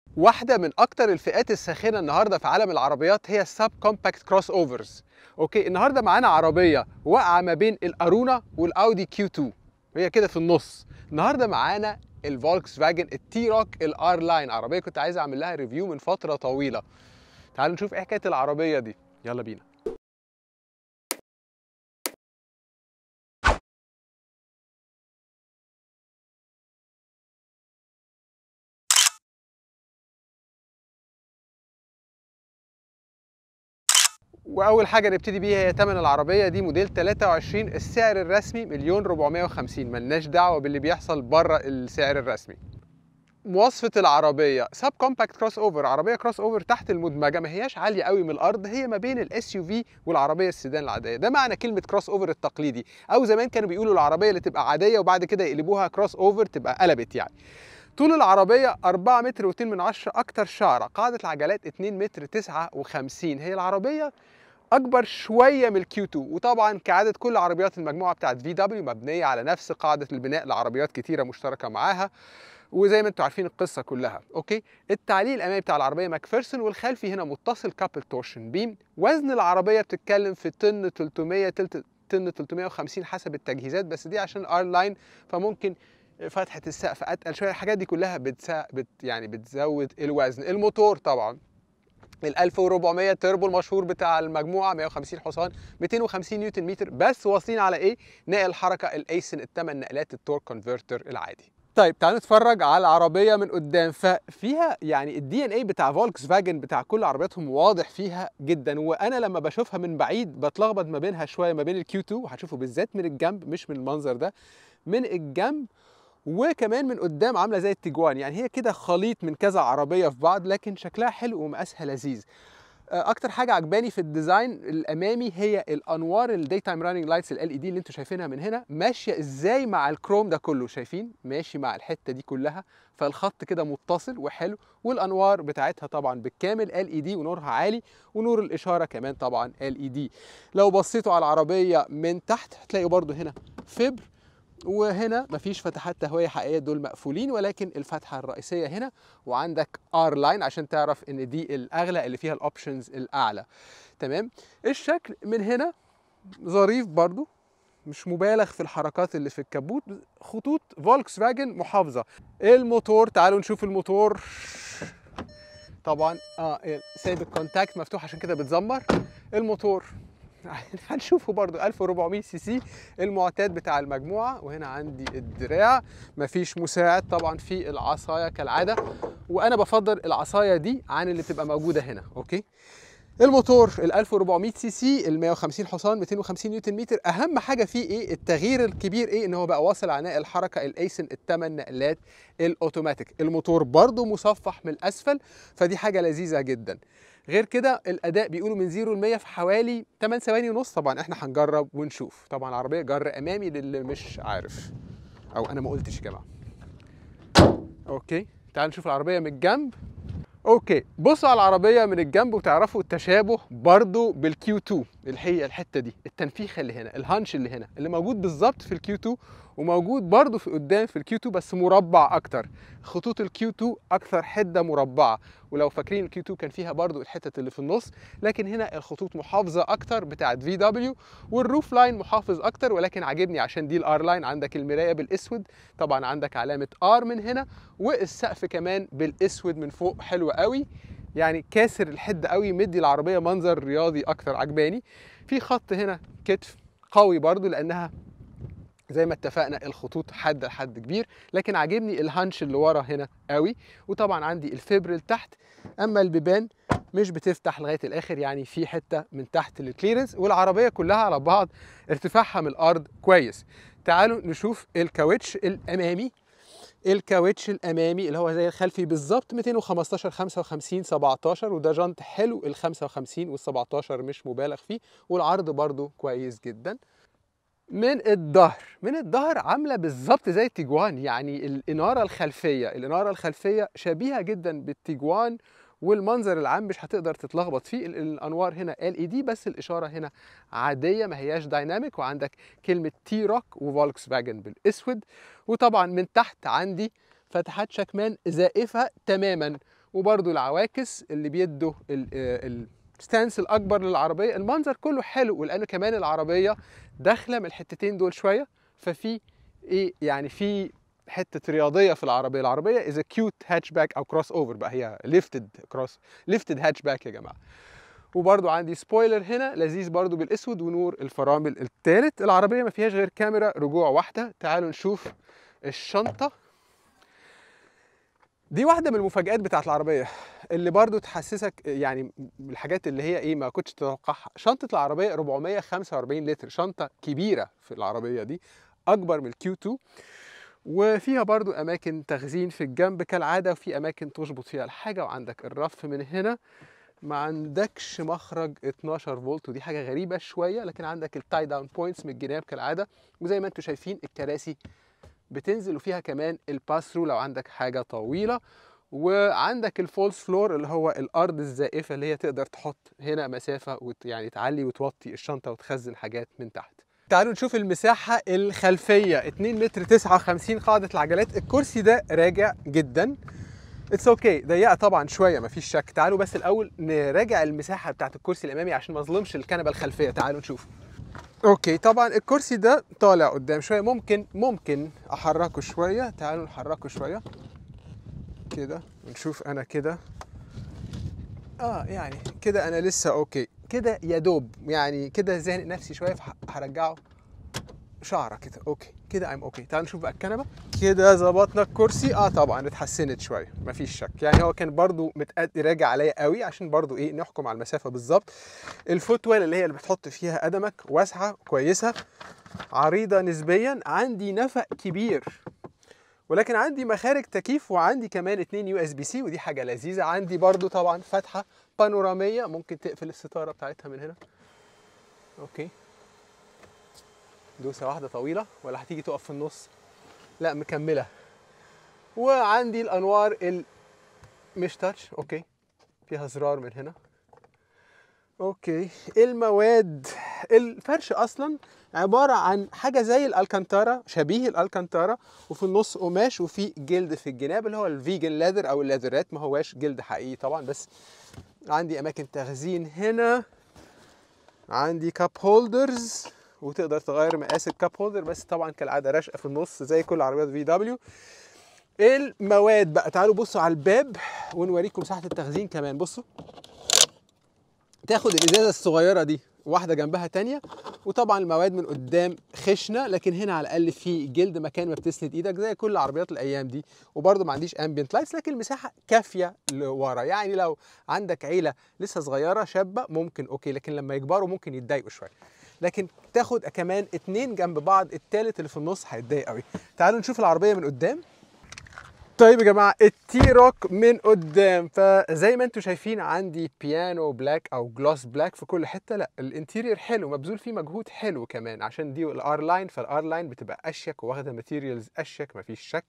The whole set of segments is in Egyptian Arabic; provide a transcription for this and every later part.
واحدة من أكتر الفئات الساخنة النهاردة في عالم العربيات هي السب كومباكت كروس اوفرز. أوكي النهاردة معانا عربية واقعة ما بين الأرونا والأودي كيو 2 هي كده في النص. النهاردة معانا الفولكس فاجن التي روك الار لاين عربية كنت عايز أعمل لها ريفيو من فترة طويلة. تعالوا نشوف إيه حكاية العربية دي. يلا بينا. واول حاجه نبتدي بيها هي ثمن العربيه دي موديل 23 السعر الرسمي مليون 450 ملناش دعوه باللي بيحصل بره السعر الرسمي مواصفه العربيه سب كومباكت كروس اوفر عربيه كروس اوفر تحت المدمجه ما هياش عاليه قوي من الارض هي ما بين الاس يو في والعربيه السيدان العاديه ده معنى كلمه كروس اوفر التقليدي او زمان كانوا بيقولوا العربيه اللي تبقى عاديه وبعد كده يقلبوها كروس اوفر تبقى قلبت يعني طول العربية 4 متر و2 من عشرة أكتر شعرة قاعدة العجلات 2 متر 59 هي العربية اكبر شويه من الكيو 2 وطبعا كعاده كل عربيات المجموعه بتاعت في دبليو مبنيه على نفس قاعده البناء لعربيات كتيره مشتركه معاها وزي ما انتم عارفين القصه كلها اوكي التعليق الامامي بتاع العربيه ماكفيرسون والخلفي هنا متصل كابل تورشن بيم وزن العربيه بتتكلم في طن 300 تلت طن 350 حسب التجهيزات بس دي عشان ار لاين فممكن فتحه السقف اتقل شويه الحاجات دي كلها بتسا... بت... يعني بتزود الوزن الموتور طبعا ال 1400 تربو المشهور بتاع المجموعه 150 حصان 250 نيوتن متر بس واصلين على ايه؟ نقل حركه الايسن الثمان نقلات التورك كونفرتر العادي. طيب تعالوا نتفرج على العربيه من قدام ففيها يعني الدي ان اي بتاع فولكس فاجن بتاع كل عربياتهم واضح فيها جدا وانا لما بشوفها من بعيد بتلخبط ما بينها شويه ما بين الكيو 2 وهتشوفوا بالذات من الجنب مش من المنظر ده من الجنب وكمان من قدام عامله زي التجوان يعني هي كده خليط من كذا عربيه في بعض لكن شكلها حلو ومقاسها لذيذ اكتر حاجه عجباني في الديزاين الامامي هي الانوار الداي تايم راننج لايتس ال اي دي اللي انتم شايفينها من هنا ماشيه ازاي مع الكروم ده كله شايفين ماشي مع الحته دي كلها فالخط كده متصل وحلو والانوار بتاعتها طبعا بالكامل ال اي دي ونورها عالي ونور الاشاره كمان طبعا ال اي دي لو بصيتوا على العربيه من تحت هتلاقوا برده هنا فبر وهنا مفيش فتحات تهوية حقيقية دول مقفولين ولكن الفتحة الرئيسية هنا وعندك ار لاين عشان تعرف ان دي الاغلى اللي فيها الاوبشنز الاعلى تمام الشكل من هنا ظريف برضو مش مبالغ في الحركات اللي في الكبوت خطوط فولكس فاجن محافظة الموتور تعالوا نشوف الموتور طبعا اه سايب الكونتاكت مفتوح عشان كده بتزمر الموتور هنشوفه برضو 1400 سي سي المعتاد بتاع المجموعة وهنا عندي الدراع مفيش مساعد طبعا في العصاية كالعادة وأنا بفضل العصاية دي عن اللي بتبقى موجودة هنا أوكي الموتور ال 1400 سي سي ال 150 حصان 250 نيوتن متر اهم حاجه فيه ايه التغيير الكبير ايه ان هو بقى واصل عناء الحركه الايسن الثمان نقلات الاوتوماتيك الموتور برضو مصفح من الاسفل فدي حاجه لذيذه جدا غير كده الاداء بيقولوا من 0 ل 100 في حوالي 8 ثواني ونص طبعا احنا هنجرب ونشوف طبعا العربيه جر امامي للي مش عارف او انا ما قلتش يا جماعه اوكي تعالوا نشوف العربيه من الجنب اوكي بصوا على العربيه من الجنب وتعرفوا التشابه برضو بالكيو 2 اللي هي الحته دي التنفيخه اللي هنا الهانش اللي هنا اللي موجود بالظبط في الكيو 2 وموجود برضو في قدام في الكيو 2 بس مربع اكتر خطوط الكيو 2 اكثر حده مربعه ولو فاكرين الكيو 2 كان فيها برضو الحتت اللي في النص لكن هنا الخطوط محافظه اكتر بتاعت في دبليو والروف لاين محافظ اكتر ولكن عاجبني عشان دي الار لاين عندك المرايه بالاسود طبعا عندك علامه ار من هنا والسقف كمان بالاسود من فوق حلو قوي يعني كاسر الحده قوي مدي العربيه منظر رياضي اكتر عجباني في خط هنا كتف قوي برضو لانها زي ما اتفقنا الخطوط حاده لحد كبير لكن عاجبني الهانش اللي ورا هنا قوي وطبعا عندي الفبر لتحت اما البيبان مش بتفتح لغايه الاخر يعني في حته من تحت للكليرنس والعربيه كلها على بعض ارتفاعها من الارض كويس تعالوا نشوف الكاوتش الامامي الكاوتش الامامي اللي هو زي الخلفي بالظبط 215 55 17 وده جنط حلو ال 55 وال 17 مش مبالغ فيه والعرض برضو كويس جدا من الظهر من الظهر عامله بالظبط زي التيجوان يعني الاناره الخلفيه الاناره الخلفيه شبيهه جدا بالتيجوان والمنظر العام مش هتقدر تتلخبط فيه الانوار هنا ال اي دي بس الاشاره هنا عاديه ما هياش دايناميك وعندك كلمه تي روك وفولكس فاجن بالاسود وطبعا من تحت عندي فتحات شكمان زائفه تماما وبرده العواكس اللي بيدوا الستانس الاكبر للعربيه المنظر كله حلو ولانه كمان العربيه داخله من الحتتين دول شويه ففي ايه يعني في حته رياضيه في العربيه العربيه از كيوت هاتشباك او كروس اوفر بقى هي ليفتد كروس ليفتد هاتشباك يا جماعه وبرده عندي سبويلر هنا لذيذ برده بالاسود ونور الفرامل الثالث العربيه ما فيهاش غير كاميرا رجوع واحده تعالوا نشوف الشنطه دي واحدة من المفاجآت بتاعت العربية اللي برضو تحسسك يعني الحاجات اللي هي ايه ما كنتش تتوقعها شنطة العربية 445 لتر شنطة كبيرة في العربية دي أكبر من الكيو 2 وفيها برضو أماكن تخزين في الجنب كالعادة وفي أماكن تشبط فيها الحاجة وعندك الرف من هنا ما عندكش مخرج 12 فولت ودي حاجة غريبة شوية لكن عندك التاي داون بوينتس من الجناب كالعادة وزي ما انتم شايفين الكراسي بتنزل وفيها كمان الباس ثرو لو عندك حاجه طويله وعندك الفولس فلور اللي هو الارض الزائفه اللي هي تقدر تحط هنا مسافه وت يعني تعلي وتوطي الشنطه وتخزن حاجات من تحت تعالوا نشوف المساحة الخلفية 2 متر 59 قاعدة العجلات الكرسي ده راجع جدا اتس اوكي okay. ضيقة طبعا شوية مفيش شك تعالوا بس الأول نراجع المساحة بتاعت الكرسي الأمامي عشان ما اظلمش الكنبة الخلفية تعالوا نشوف اوكي طبعا الكرسي ده طالع قدام شويه ممكن ممكن احركه شويه تعالوا نحركه شويه كده ونشوف انا كده اه يعني كده انا لسه اوكي كده يا دوب يعني كده زانق نفسي شويه فهرجعه شعره كده اوكي كده ام اوكي تعالوا نشوف بقى الكنبه كده ظبطنا الكرسي اه طبعا اتحسنت شويه مفيش شك يعني هو كان برضو متقد راجع عليا قوي عشان برضو ايه نحكم على المسافه بالظبط الفوتويل اللي هي اللي بتحط فيها قدمك واسعه كويسه عريضه نسبيا عندي نفق كبير ولكن عندي مخارج تكييف وعندي كمان اتنين يو اس بي سي ودي حاجه لذيذه عندي برضو طبعا فتحه بانوراميه ممكن تقفل الستاره بتاعتها من هنا اوكي دوسه واحده طويله ولا هتيجي تقف في النص لا مكمله وعندي الانوار ال مش تاتش اوكي فيها زرار من هنا اوكي المواد الفرش اصلا عباره عن حاجه زي الالكانتارا شبيه الالكانتارا وفي النص قماش وفي جلد في الجناب اللي هو الفيجن ليذر او الليذرات ما هواش جلد حقيقي طبعا بس عندي اماكن تخزين هنا عندي كاب هولدرز وتقدر تغير مقاس الكاب هولدر بس طبعا كالعاده راشقه في النص زي كل عربيات في دبليو المواد بقى تعالوا بصوا على الباب ونوريكم مساحه التخزين كمان بصوا تاخد الازازه الصغيره دي واحده جنبها تانية وطبعا المواد من قدام خشنه لكن هنا على الاقل في جلد مكان ما بتسند ايدك زي كل عربيات الايام دي وبرده ما عنديش امبيانت لايتس لكن المساحه كافيه لورا يعني لو عندك عيله لسه صغيره شابه ممكن اوكي لكن لما يكبروا ممكن يتضايقوا شويه لكن تاخد كمان اتنين جنب بعض التالت اللي في النص هيتضايق قوي تعالوا نشوف العربيه من قدام طيب يا جماعه التي روك من قدام فزي ما انتم شايفين عندي بيانو بلاك او جلوس بلاك في كل حته لا الانتيرير حلو مبذول فيه مجهود حلو كمان عشان دي الار لاين فالار لاين بتبقى اشيك واخده ماتيريالز اشيك مفيش شك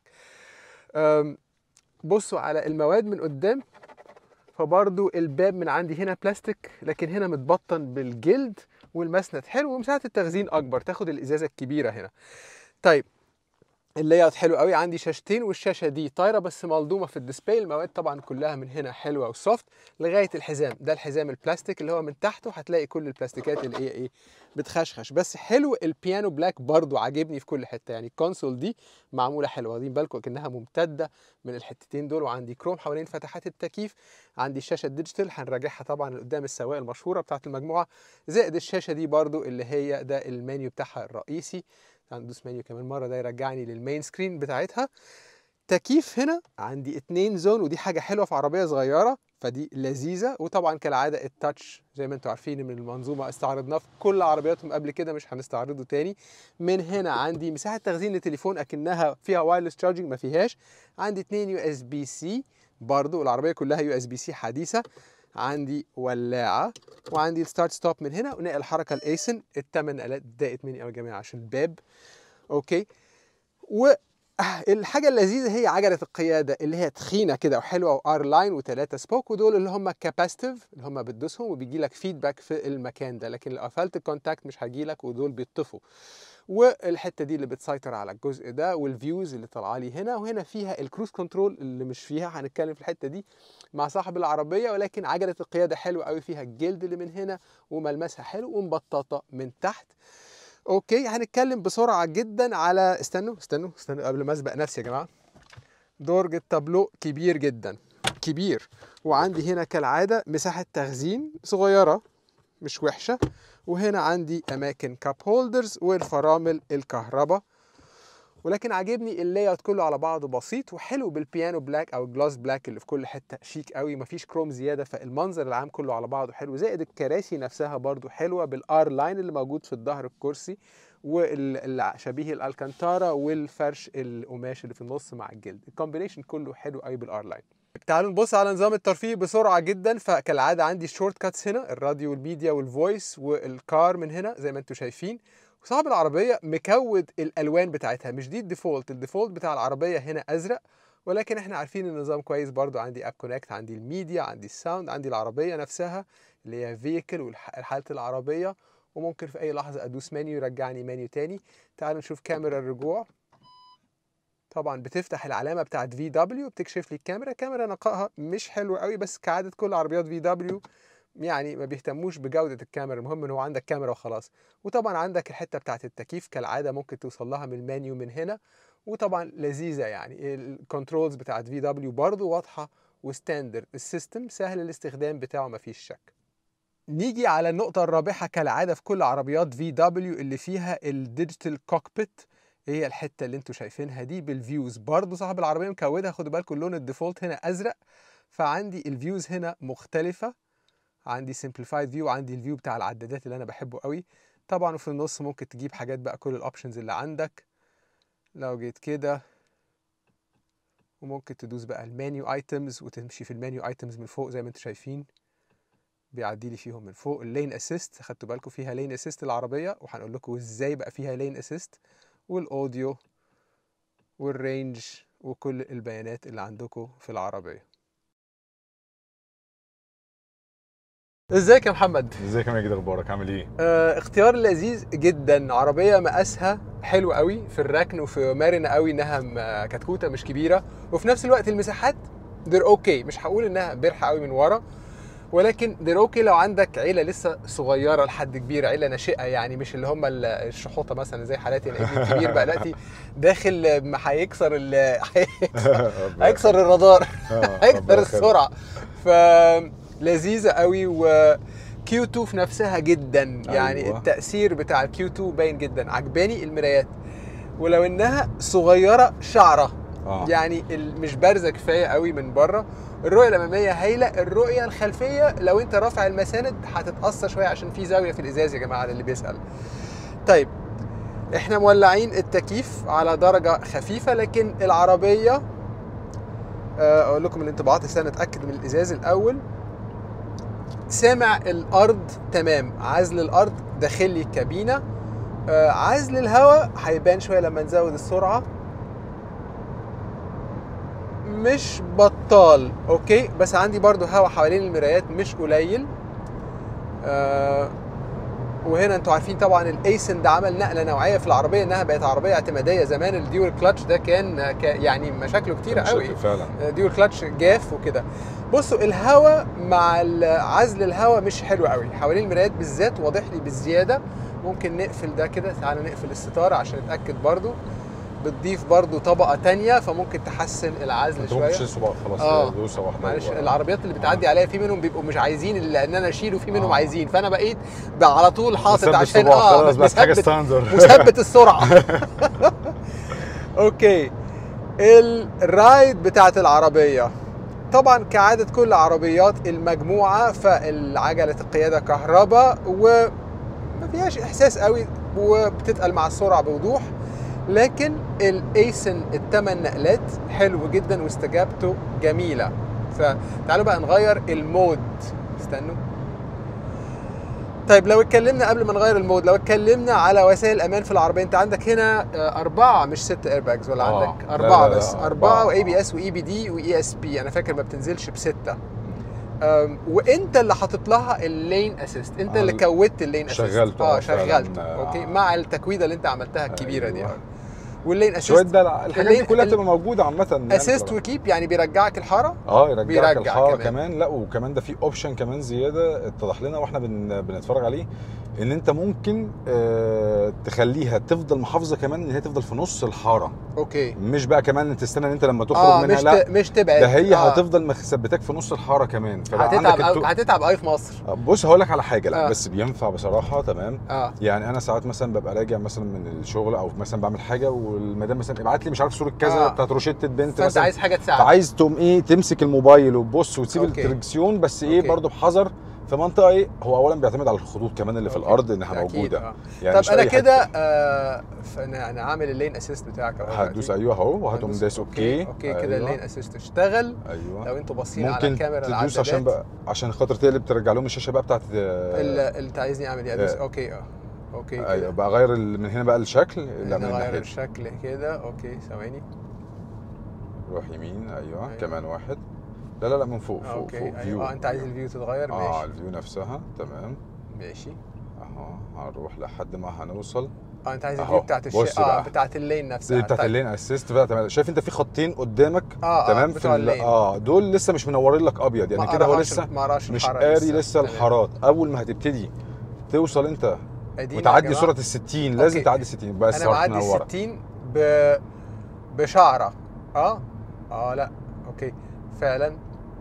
بصوا على المواد من قدام فبرضو الباب من عندي هنا بلاستيك لكن هنا متبطن بالجلد والمسند حلو ومساحه التخزين اكبر تاخد الازازه الكبيره هنا طيب اللاyout حلو قوي عندي شاشتين والشاشه دي طايره بس ملضومه في الديسبلاي المواد طبعا كلها من هنا حلوه وسوفت لغايه الحزام ده الحزام البلاستيك اللي هو من تحته هتلاقي كل البلاستيكات اللي هي ايه بتخشخش بس حلو البيانو بلاك برضو عاجبني في كل حته يعني الكونسول دي معموله حلوه واخدين بالكم كانها ممتده من الحتتين دول وعندي كروم حوالين فتحات التكييف عندي الشاشه الديجيتال هنراجعها طبعا قدام السواق المشهوره بتاعه المجموعه زائد الشاشه دي برضو اللي هي ده المنيو بتاعها الرئيسي هندوس منيو كمان مره ده يرجعني للمين سكرين بتاعتها تكييف هنا عندي اتنين زون ودي حاجه حلوه في عربيه صغيره فدي لذيذه وطبعا كالعاده التاتش زي ما انتم عارفين من المنظومه استعرضناه في كل عربياتهم قبل كده مش هنستعرضه تاني من هنا عندي مساحه تخزين لتليفون اكنها فيها وايرلس تشارجنج ما فيهاش عندي اتنين يو اس بي سي برضو العربيه كلها يو اس بي سي حديثه عندي ولاعه وعندي الستارت ستوب من هنا ونقل الحركه الايسن الثمان نقلات ضاقت مني قوي يا جماعه عشان الباب اوكي الحاجة اللذيذة هي عجلة القيادة اللي هي تخينة كده وحلوة وار لاين وثلاثة سبوك ودول اللي هم كاباسيتيف اللي هم بتدوسهم وبيجي لك فيدباك في المكان ده لكن لو قفلت الكونتاكت مش هيجي لك ودول بيطفوا والحته دي اللي بتسيطر على الجزء ده والفيوز اللي طالعه لي هنا وهنا فيها الكروز كنترول اللي مش فيها هنتكلم في الحته دي مع صاحب العربيه ولكن عجله القياده حلوه قوي فيها الجلد اللي من هنا وملمسها حلو ومبططه من تحت اوكي هنتكلم بسرعه جدا على استنوا استنوا استنوا قبل ما اسبق نفسي يا جماعه درج التابلو كبير جدا كبير وعندي هنا كالعاده مساحه تخزين صغيره مش وحشه وهنا عندي اماكن كاب هولدرز والفرامل الكهرباء ولكن عاجبني اللاي اوت كله على بعضه بسيط وحلو بالبيانو بلاك او الجلاس بلاك اللي في كل حته شيك قوي مفيش كروم زياده فالمنظر العام كله على بعضه حلو زائد الكراسي نفسها برضو حلوه بالار لاين اللي موجود في الظهر الكرسي وشبيه الالكانتارا والفرش القماش اللي في النص مع الجلد الكومبينيشن كله حلو قوي بالار لاين تعالوا نبص على نظام الترفيه بسرعه جدا فكالعاده عندي الشورت كاتس هنا الراديو والميديا والفويس والكار من هنا زي ما انتم شايفين وصاحب العربيه مكود الالوان بتاعتها مش دي الديفولت الديفولت بتاع العربيه هنا ازرق ولكن احنا عارفين النظام كويس برضو عندي اب كونكت عندي الميديا عندي الساوند عندي العربيه نفسها اللي هي فيكل وحاله العربيه وممكن في اي لحظه ادوس منيو يرجعني منيو تاني تعالوا نشوف كاميرا الرجوع طبعا بتفتح العلامه بتاعت في دبليو بتكشف لي الكاميرا الكاميرا نقائها مش حلو قوي بس كعاده كل عربيات في دبليو يعني ما بيهتموش بجوده الكاميرا المهم ان هو عندك كاميرا وخلاص وطبعا عندك الحته بتاعت التكييف كالعاده ممكن توصل لها من المنيو من هنا وطبعا لذيذه يعني الكنترولز بتاعت في دبليو برضه واضحه وستاندرد السيستم سهل الاستخدام بتاعه ما فيش شك نيجي على النقطة الرابحة كالعادة في كل عربيات في دبليو اللي فيها الديجيتال كوكبيت هي الحته اللي انتوا شايفينها دي بالفيوز برضو صاحب العربيه مكودها خدوا بالكم اللون الديفولت هنا ازرق فعندي الفيوز هنا مختلفه عندي سمبليفايد فيو عندي الفيو بتاع العدادات اللي انا بحبه قوي طبعا وفي النص ممكن تجيب حاجات بقى كل الاوبشنز اللي عندك لو جيت كده وممكن تدوس بقى المانيو ايتمز وتمشي في المانيو ايتمز من فوق زي ما انتم شايفين بيعدي لي فيهم من فوق اللين اسيست خدتوا بالكم فيها لين اسيست العربيه وهنقول لكم ازاي بقى فيها لين اسيست والاوديو والرينج وكل البيانات اللي عندكم في العربيه ازيك يا محمد ازيك يا ماجد اخبارك عامل ايه آه اختيار لذيذ جدا عربيه مقاسها حلو قوي في الركن وفي مرنه قوي انها م- كتكوته مش كبيره وفي نفس الوقت المساحات دير اوكي مش هقول انها برحه قوي من ورا ولكن دير اوكي لو عندك عيله لسه صغيره لحد كبير عيله ناشئه يعني مش اللي هم ال- الشحوطه مثلا زي حالاتي انا ابني الكبير بقى دلوقتي داخل ما هيكسر ال- هيكسر الرادار هيكسر السرعه فلذيذه قوي و كيو 2 في نفسها جدا يعني أيوة. التاثير بتاع الكيو 2 باين جدا عجباني المرايات ولو انها صغيره شعره آه. يعني ال- مش بارزه كفايه قوي من بره الرؤيه الاماميه هايله الرؤيه الخلفيه لو انت رافع المساند هتتاثر شويه عشان في زاويه في الازاز يا جماعه اللي بيسال طيب احنا مولعين التكييف على درجه خفيفه لكن العربيه آه، اقول لكم الانطباعات استنى اتاكد من الازاز الاول سامع الارض تمام عزل الارض داخل لي الكابينه آه، عزل الهواء هيبان شويه لما نزود السرعه مش بطال اوكي بس عندي برضو هوا حوالين المرايات مش قليل آه وهنا انتوا عارفين طبعا الايسن ده عمل نقله نوعيه في العربيه انها بقت عربيه اعتماديه زمان الديول كلاتش ده كان كا- يعني مشاكله كتيره قوي شكل فعلا ديول كلاتش جاف وكده بصوا الهواء مع ال- عزل الهواء مش حلو قوي حوالين المرايات بالذات واضح لي بالزياده ممكن نقفل ده كده تعالى نقفل الستاره عشان نتاكد برضو بتضيف برضو طبقه تانية فممكن تحسن العزل انت ممكن شويه تشيل صباع خلاص آه. دوسه واحده معلش ورا. العربيات اللي بتعدي عليا في منهم بيبقوا مش عايزين اللي- ان انا اشيله في منهم آه. عايزين فانا بقيت بقى على طول حاطط مثبت عشان صباع، اه خلاص بس حاجه مثبت ستاندر مثبت السرعه اوكي الرايد بتاعت العربيه طبعا كعاده كل عربيات المجموعه فالعجله القياده كهرباء وما فيهاش احساس قوي وبتتقل مع السرعه بوضوح لكن الايسن الثمان نقلات حلو جدا واستجابته جميله فتعالوا بقى نغير المود استنوا طيب لو اتكلمنا قبل ما نغير المود لو اتكلمنا على وسائل الامان في العربيه انت عندك هنا آه، اربعه مش ست ايرباجز ولا آه. عندك لا، اربعه لا، لا، بس أربعة. اربعه واي بي اس واي بي دي واي اس بي انا فاكر ما بتنزلش بسته أم، وانت اللي حاطط لها اللين اسيست انت آه، اللي كودت اللين اسيست شغلته، اه آه، فعلاً. شغلته آه. اوكي مع التكويده اللي انت عملتها الكبيره دي أيوة. آه. واللين شويه اسيست دلع الحاجات دي اللي- كلها ال- بتبقى موجوده عامه يعني اسيست بصراحة. وكيب يعني بيرجعك الحاره اه يرجعك بيرجع الحاره كمان. كمان. لا وكمان ده في اوبشن كمان زياده اتضح لنا واحنا بن بنتفرج عليه ان انت ممكن آه تخليها تفضل محافظه كمان ان هي تفضل في نص الحاره اوكي مش بقى كمان تستنى ان انت لما تخرج اه منها مش لا ت... مش تبعد ده هي آه. هتفضل مثبتاك في نص الحاره كمان فبقى هتتعب عندك أوي التو... هتتعب قوي في مصر بص هقول لك على حاجه لا آه. بس بينفع بصراحه تمام اه يعني انا ساعات مثلا ببقى راجع مثلا من الشغل او مثلا بعمل حاجه والمدام مثلا ابعت لي مش عارف صوره كذا آه. بتاعت روشته بنت فانت مثلا عايز حاجه تساعد فعايز تقوم ايه تمسك الموبايل وتبص وتسيب أوكي. الدركسيون بس ايه أوكي. برضه بحذر في منطقه ايه هو اولا بيعتمد على الخطوط كمان اللي في أوكي. الارض انها أكيد، موجوده آه. يعني طب مش انا أي حتة. كده آه فانا انا عامل اللين اسيست بتاعك اهو هتدوس دلوقتي. ايوه اهو وهتقوم هدوس داس اوكي اوكي كده أيوة. اللين اسيست اشتغل ايوه لو انتوا باصين على ممكن كاميرا تدوس عشان العدادات بقى عشان خاطر تقلب ترجع لهم الشاشه بقى بتاعت اللي اللي انت عايزني اعمل ايه ادوس آه. اوكي اه اوكي ايوه كده بقى غير ال- من هنا بقى الشكل لا من نغير الناحيه دي. الشكل كده اوكي ثواني روح يمين ايوه أيوة. كمان واحد لا لا لا من فوق آه، فوق اوكي فوق ايوه اه انت عايز الفيو تتغير اه ماشي الفيو نفسها تمام ماشي اهو هنروح لحد ما هنوصل اه انت عايز أهو، الفيو بتاعت بص الشيء اه بقى. بتاعت اللين نفسها دي بتاعت طيب. اللين اسيست بقى تمام شايف انت في خطين قدامك اه تمام اه في بتوع ال- اللين اه دول لسه مش منورين لك ابيض يعني ما كده هو قراهاش- لسه ما قراش مش الحارة قاري لسه تمام. الحارات اول ما هتبتدي توصل انت أدينا يا وتعدي جماعة. سرعه ال 60 لازم أوكي. تعدي 60 بس انا صارت معدي منوره 60 ب بشعره اه اه لا اوكي فعلا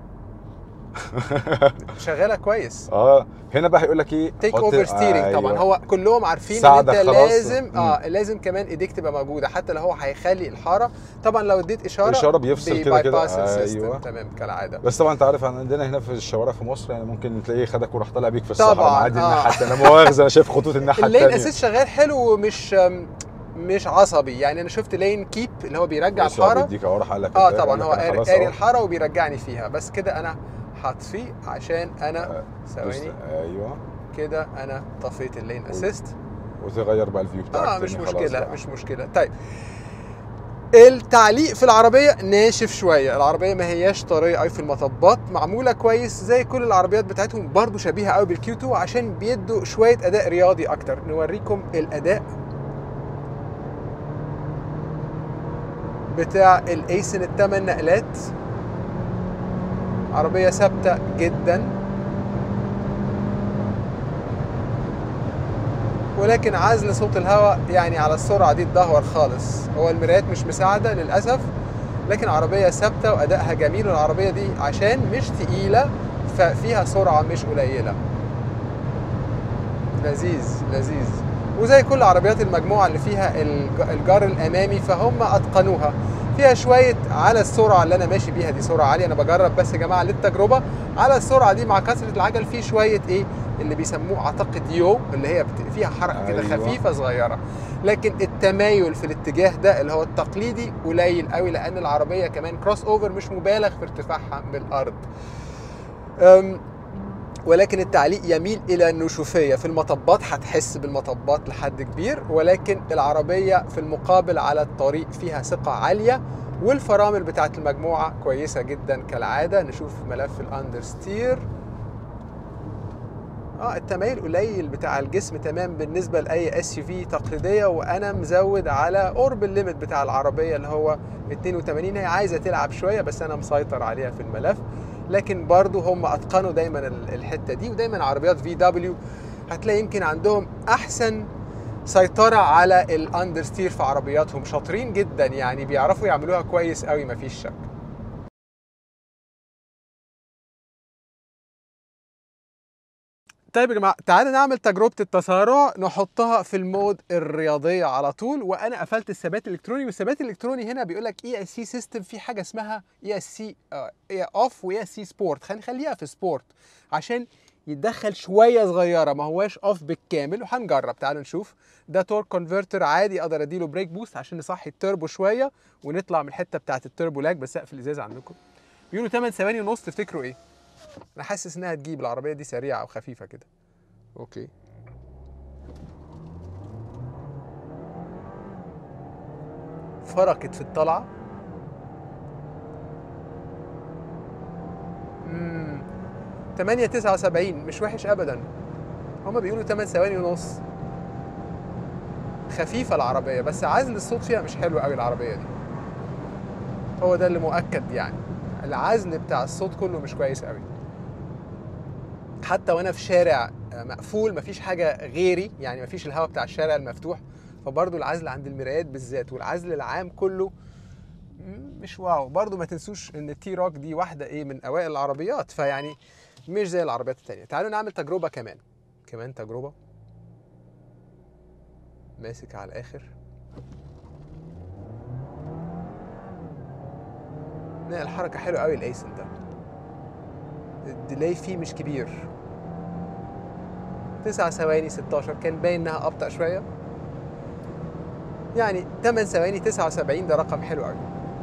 شغاله كويس اه هنا بقى هيقول لك ايه تيك حط- اوفر ستيرنج أيوة. طبعا هو كلهم عارفين ان ساعدك انت خلاص. لازم اه مم. لازم كمان ايديك تبقى موجوده حتى لو هو هيخلي الحاره طبعا لو اديت اشاره إشارة بيفصل كده كده. bypass السيستم. أيوة. تمام كالعاده بس طبعا انت عارف عندنا هنا في الشوارع في مصر يعني ممكن تلاقيه خدك وراح طالع بيك في الصحراء طبعاً، معدي آه. الناحيه التانية. لا مؤاخذه انا شايف خطوط الناحيه اللين الثانيه اسيس شغال حلو ومش مش عصبي يعني انا شفت لين كيب اللي هو بيرجع الحاره بيديك اهو راح قال لك اه كده، طبعا قال لك هو أنا قاري خلاص قاري أهو. الحاره وبيرجعني فيها بس كده انا هطفيه عشان انا آه، ثواني دوست- ايوه كده انا طفيت اللين اسيست وتغير بقى الفيو بتاعك اه مش تاني خلاص مشكله بقى. مش مشكله طيب التعليق في العربيه ناشف شويه العربيه ما هياش طريه قوي في المطبات معموله كويس زي كل العربيات بتاعتهم برضو شبيهه قوي بالكيو 2 عشان بيدوا شويه اداء رياضي اكتر نوريكم الاداء بتاع الايسن الثمان نقلات عربيه ثابته جدا ولكن عزل صوت الهواء يعني على السرعه دي اتدهور خالص هو المرايات مش مساعده للاسف لكن عربيه ثابته وادائها جميل والعربيه دي عشان مش تقيله ففيها سرعه مش قليله لذيذ لذيذ وزي كل عربيات المجموعه اللي فيها الج- الجار الامامي فهم اتقنوها فيها شويه على السرعه اللي انا ماشي بيها دي سرعه عاليه انا بجرب بس يا جماعه للتجربه على السرعه دي مع كثره العجل في شويه ايه اللي بيسموه اعتقد يو اللي هي بت- فيها حركه كده أيوة. خفيفه صغيره لكن التمايل في الاتجاه ده اللي هو التقليدي قليل قوي لان العربيه كمان كروس اوفر مش مبالغ في ارتفاعها من الارض أم، ولكن التعليق يميل الى النشوفيه في المطبات هتحس بالمطبات لحد كبير ولكن العربيه في المقابل على الطريق فيها ثقه عاليه والفرامل بتاعت المجموعه كويسه جدا كالعاده نشوف ملف الاندرستير اه التمايل قليل بتاع الجسم تمام بالنسبه لاي اس يو في تقليديه وانا مزود على قرب الليمت بتاع العربيه اللي هو 82 هي عايزه تلعب شويه بس انا مسيطر عليها في الملف لكن برضو هم اتقنوا دايما ال- الحته دي ودايما عربيات في دبليو هتلاقي يمكن عندهم احسن سيطرة على الاندرستير في عربياتهم شاطرين جدا يعني بيعرفوا يعملوها كويس قوي مفيش شك طيب يا جماعه تعالوا نعمل تجربه التسارع نحطها في المود الرياضيه على طول وانا قفلت الثبات الالكتروني والثبات الالكتروني هنا بيقول لك اي اس سي سيستم في حاجه اسمها اي اس سي اوف واي اس سي سبورت هنخليها في سبورت عشان يتدخل شويه صغيره ما هواش اوف بالكامل وهنجرب تعالوا نشوف ده تورك كونفرتر عادي اقدر اديله بريك بوست عشان نصحي التربو شويه ونطلع من الحته بتاعه التربو لاج بس اقفل الازاز عندكم بيقولوا 8 ثواني ونص تفتكروا ايه انا حاسس انها تجيب العربيه دي سريعه وخفيفه كده اوكي فرقت في الطلعه امم 8 79 مش وحش ابدا هما بيقولوا 8 ثواني ونص خفيفه العربيه بس عزل الصوت فيها مش حلو قوي العربيه دي هو ده اللي مؤكد يعني العزل بتاع الصوت كله مش كويس قوي حتى وانا في شارع مقفول مفيش حاجه غيري يعني مفيش الهواء بتاع الشارع المفتوح فبرضه العزل عند المرايات بالذات والعزل العام كله م- مش واو برضه ما تنسوش ان التي روك دي واحده ايه من اوائل العربيات فيعني مش زي العربيات التانية تعالوا نعمل تجربه كمان كمان تجربه ماسك على الاخر لا الحركه حلوه قوي الايسن ده الديلي فيه مش كبير 9 ثواني 16 كان باين انها ابطا شويه يعني 8 ثواني 79 ده رقم حلو قوي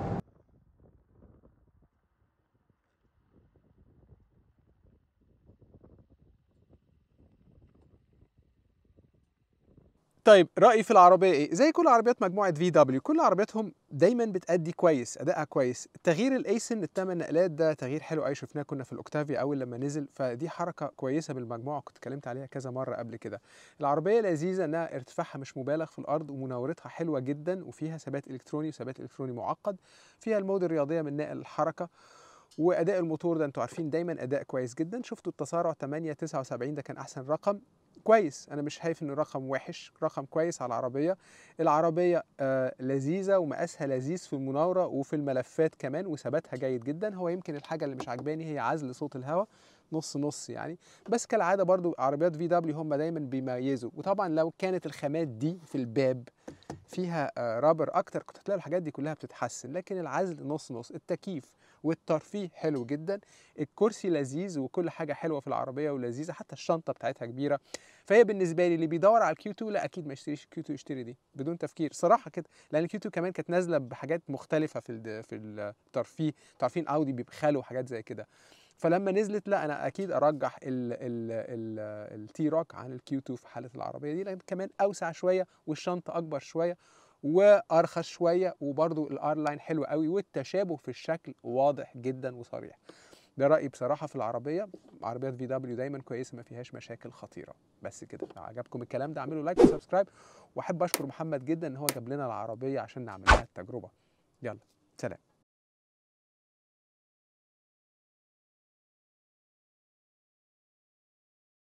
طيب رايي في العربيه ايه زي كل عربيات مجموعه في دبليو كل عربياتهم دايما بتأدي كويس ادائها كويس تغيير الايسن الثمان نقلات ده تغيير حلو قوي شفناه كنا في الاوكتافيا اول لما نزل فدي حركه كويسه بالمجموعه كنت اتكلمت عليها كذا مره قبل كده العربيه لذيذه انها ارتفاعها مش مبالغ في الارض ومناورتها حلوه جدا وفيها ثبات الكتروني وثبات الكتروني معقد فيها المود الرياضيه من نقل الحركه واداء الموتور ده انتوا عارفين دايما اداء كويس جدا شفتوا التسارع 8 79 ده كان احسن رقم كويس انا مش شايف انه رقم وحش رقم كويس على العربيه العربيه آه لذيذه ومقاسها لذيذ في المناوره وفي الملفات كمان وثباتها جيد جدا هو يمكن الحاجه اللي مش عجباني هي عزل صوت الهواء نص نص يعني بس كالعاده برضو عربيات في دبليو هم دايما بيميزوا وطبعا لو كانت الخامات دي في الباب فيها آه، رابر اكتر كنت هتلاقي الحاجات دي كلها بتتحسن لكن العزل نص نص التكييف والترفيه حلو جدا الكرسي لذيذ وكل حاجه حلوه في العربيه ولذيذه حتى الشنطه بتاعتها كبيره فهي بالنسبه لي اللي بيدور على الكيو 2 لا اكيد ما يشتريش الكيو 2 يشتري دي بدون تفكير صراحه كده لان الكيو 2 كمان كانت نازله بحاجات مختلفه في الد- في الترفيه انتوا عارفين اودي بيبخلوا وحاجات زي كده فلما نزلت لا انا اكيد ارجح التي روك عن الكيو 2 في حاله العربيه دي لان كمان اوسع شويه والشنطه اكبر شويه وارخص شويه وبرده الار لاين حلو قوي والتشابه في الشكل واضح جدا وصريح ده رايي بصراحه في العربيه عربيات في دبليو دايما كويسه ما فيهاش مشاكل خطيره بس كده لو عجبكم الكلام ده اعملوا لايك وسبسكرايب واحب اشكر محمد جدا ان هو جاب لنا العربيه عشان نعمل لها التجربه يلا سلام